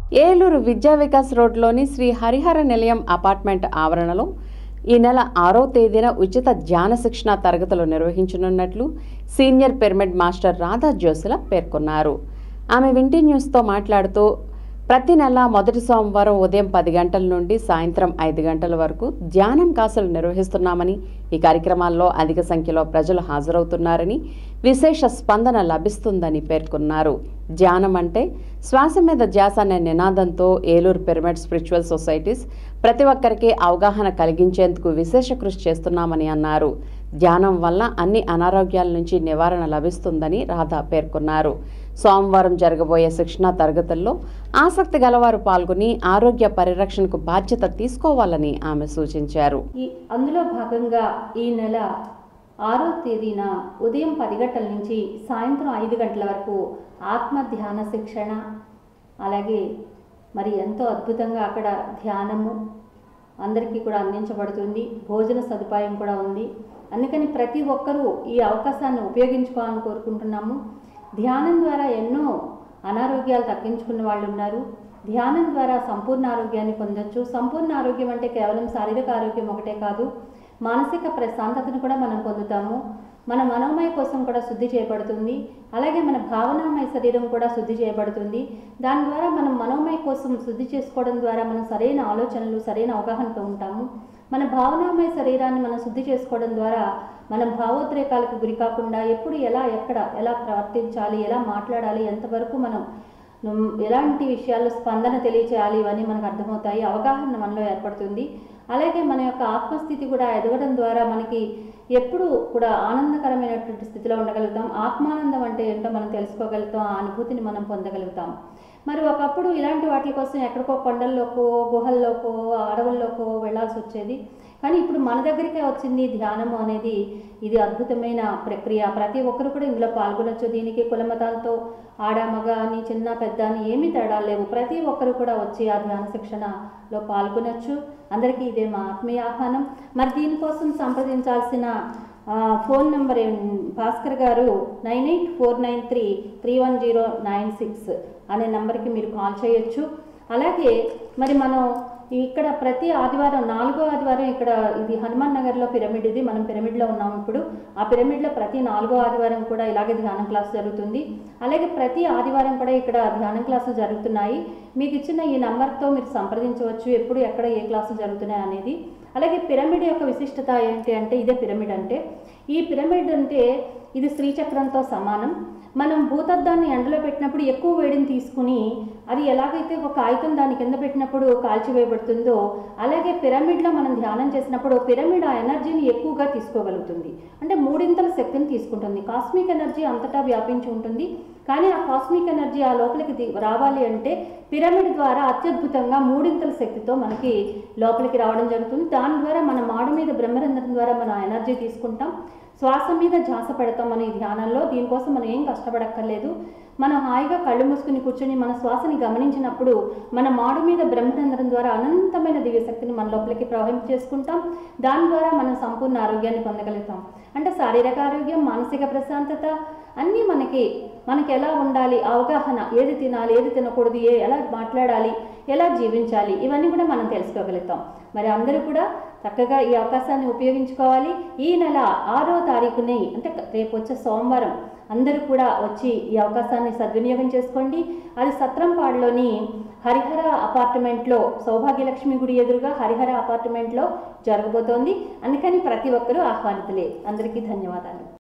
ఏలూరు విద్యా వికాస్ రోడ్లోని శ్రీ హరిహర నిలయం అపార్ట్మెంట్ ఆవరణలో ఈ నెల ఆరో తేదీన ఉచిత ధ్యాన శిక్షణ తరగతులు నిర్వహించనున్నట్లు సీనియర్ పిరమిడ్ మాస్టర్ రాధా జోసుల పేర్కొన్నారు ఆమె వింటీ న్యూస్తో మాట్లాడుతూ ప్రతి నెల మొదటి సోమవారం ఉదయం పది గంటల నుండి సాయంత్రం ఐదు గంటల వరకు ధ్యానం కాసులు నిర్వహిస్తున్నామని ఈ కార్యక్రమాల్లో అధిక సంఖ్యలో ప్రజలు హాజరవుతున్నారని విశేష స్పందన లభిస్తుందని పేర్కొన్నారు ధ్యానం అంటే శ్వాస మీద ధ్యాస అనే నినాదంతో ఏలూరు పిరమిడ్ స్పిరిచువల్ సొసైటీస్ ప్రతి ఒక్కరికి అవగాహన కలిగించేందుకు విశేష కృషి చేస్తున్నామని అన్నారు ధ్యానం వల్ల అన్ని అనారోగ్యాల నుంచి నివారణ లభిస్తుందని రాధా పేర్కొన్నారు సోమవారం జరగబోయే శిక్షణా తరగతుల్లో ఆసక్తి గలవారు పాల్గొని ఆరోగ్య పరిరక్షణకు బాధ్యత తీసుకోవాలని ఆమె సూచించారు ఈ అందులో భాగంగా ఈ నెల ఆరో తేదీన ఉదయం పది గంటల నుంచి సాయంత్రం ఐదు గంటల వరకు ఆత్మ ధ్యాన శిక్షణ అలాగే మరి ఎంతో అద్భుతంగా అక్కడ ధ్యానము అందరికీ కూడా అందించబడుతుంది భోజన సదుపాయం కూడా ఉంది అందుకని ప్రతి ఒక్కరూ ఈ అవకాశాన్ని ఉపయోగించుకోవాలని కోరుకుంటున్నాము ధ్యానం ద్వారా ఎన్నో అనారోగ్యాలు తగ్గించుకున్న వాళ్ళు ఉన్నారు ధ్యానం ద్వారా సంపూర్ణ ఆరోగ్యాన్ని పొందొచ్చు సంపూర్ణ ఆరోగ్యం అంటే కేవలం శారీరక ఆరోగ్యం ఒకటే కాదు మానసిక ప్రశాంతతను కూడా మనం పొందుతాము మన మనోమయ కోసం కూడా శుద్ధి చేయబడుతుంది అలాగే మన భావనామయ శరీరం కూడా శుద్ధి చేయబడుతుంది దాని ద్వారా మనం మనోమయ కోసం శుద్ధి చేసుకోవడం ద్వారా మనం సరైన ఆలోచనలు సరైన అవగాహనతో ఉంటాము మన భావనామయ శరీరాన్ని మనం శుద్ధి చేసుకోవడం ద్వారా మనం భావోద్రేకాలకు గురి కాకుండా ఎప్పుడు ఎలా ఎక్కడ ఎలా ప్రవర్తించాలి ఎలా మాట్లాడాలి ఎంతవరకు మనం ఉమ్, ఎలాంటి విషయాల్లో స్పందన తెలియచేయాలి ఇవన్నీ మనకు అర్థమవుతాయి అవగాహన మనలో ఏర్పడుతుంది అలాగే మన యొక్క ఆత్మస్థితి కూడా ఎదగడం ద్వారా మనకి ఎప్పుడు కూడా ఆనందకరమైనటువంటి స్థితిలో ఉండగలుగుతాం ఆత్మానందం అంటే ఏంటో మనం తెలుసుకోగలుగుతాం ఆ అనుభూతిని మనం పొందగలుగుతాం మరి ఒకప్పుడు ఇలాంటి వాటి కోసం ఎక్కడికో కొండల్లోకో గుహల్లోకో అడవుల్లోకో వెళ్ళాల్సి వచ్చేది కానీ ఇప్పుడు మన దగ్గరికే వచ్చింది ధ్యానము అనేది ఇది అద్భుతమైన ప్రక్రియ ప్రతి ఒక్కరు కూడా ఇందులో పాల్గొనొచ్చు దీనికి కులమతాలతో ఆడ మగ అని చిన్న పెద్ద అని ఏమీ తేడా లేవు ప్రతి ఒక్కరు కూడా వచ్చి ఆ ధ్యాన శిక్షణలో పాల్గొనొచ్చు అందరికీ ఇదే మా ఆత్మీయ ఆహ్వానం మరి దీనికోసం సంప్రదించాల్సిన ఆ, ఫోన్ నెంబర్ ఏం- Bhaskar garu nine eight four nine three three one zero nine six అనే నెంబర్కి మీరు కాల్ చేయొచ్చు అలాగే మరి మనం ఇక్కడ ప్రతి ఆదివారం నాలుగో ఆదివారం ఇక్కడ ఇది హనుమాన్ నగర్లో పిరమిడ్ ఇది మనం పిరమిడ్లో ఉన్నాం ఇప్పుడు ఆ పిరమిడ్లో ప్రతి నాలుగో ఆదివారం కూడా ఇలాగే ధ్యానం క్లాస్ జరుగుతుంది అలాగే ప్రతి ఆదివారం కూడా ఇక్కడ ధ్యానం క్లాసులు జరుగుతున్నాయి మీకు ఇచ్చిన ఈ నంబర్తో మీరు సంప్రదించవచ్చు ఎప్పుడు ఎక్కడ ఏ క్లాసులు జరుగుతున్నాయి అనేది అలాగే పిరమిడ్ యొక్క విశిష్టత ఏంటి అంటే ఇదే పిరమిడ్ అంటే ఈ పిరమిడ్ అంటే ఇది శ్రీచక్రంతో సమానం మనం భూతద్దాన్ని ఎండలో పెట్టినప్పుడు ఎక్కువ వేడిని తీసుకుని అది ఎలాగైతే ఒక కాగితం దాని కింద పెట్టినప్పుడు కాల్చివేయబడుతుందో అలాగే పిరమిడ్లో మనం ధ్యానం చేసినప్పుడు పిరమిడ్ ఆ ఎనర్జీని ఎక్కువగా తీసుకోగలుగుతుంది అంటే మూడింతల శక్తిని తీసుకుంటుంది కాస్మిక్ ఎనర్జీ అంతటా వ్యాపించి ఉంటుంది కానీ ఆ కాస్మిక్ ఎనర్జీ ఆ లోపలికి ది- రావాలి అంటే పిరమిడ్ ద్వారా అత్యద్భుతంగా మూడింతల శక్తితో మనకి లోపలికి రావడం జరుగుతుంది దాని ద్వారా మన మాడు మీద బ్రహ్మరంధ్రం ద్వారా మనం ఆ ఎనర్జీ తీసుకుంటాం శ్వాస మీద ధ్యాస పెడతాం మన ఈ ధ్యానంలో దీనికోసం మనం ఏం కష్టపడక్కర్లేదు మనం హాయిగా కళ్ళు మూసుకుని కూర్చొని మన శ్వాసని గమనించినప్పుడు మన మాడు మీద బ్రహ్మరంధ్రం ద్వారా అనంతమైన దివ్యశక్తిని మన లోపలికి ప్రవహింప చేసుకుంటాం దాని ద్వారా మనం సంపూర్ణ ఆరోగ్యాన్ని పొందగలుగుతాం అంటే శారీరక ఆరోగ్యం మానసిక ప్రశాంతత అన్నీ మనకి మనకి ఎలా ఉండాలి అవగాహన ఏది తినాలి ఏది తినకూడదు ఏ ఎలా మాట్లాడాలి ఎలా జీవించాలి ఇవన్నీ కూడా మనం తెలుసుకోగలుగుతాం మరి అందరూ కూడా చక్కగా ఈ అవకాశాన్ని ఉపయోగించుకోవాలి ఈ నెల ఆరో తారీఖుని అంటే రేపు వచ్చే సోమవారం అందరూ కూడా వచ్చి ఈ అవకాశాన్ని సద్వినియోగం చేసుకోండి అది సత్రంపాడులోని హరిహర అపార్ట్మెంట్లో సౌభాగ్యలక్ష్మి గుడి ఎదురుగా హరిహర అపార్ట్మెంట్లో జరగబోతోంది అందుకని ప్రతి ఒక్కరూ ఆహ్వానితులే అందరికీ ధన్యవాదాలు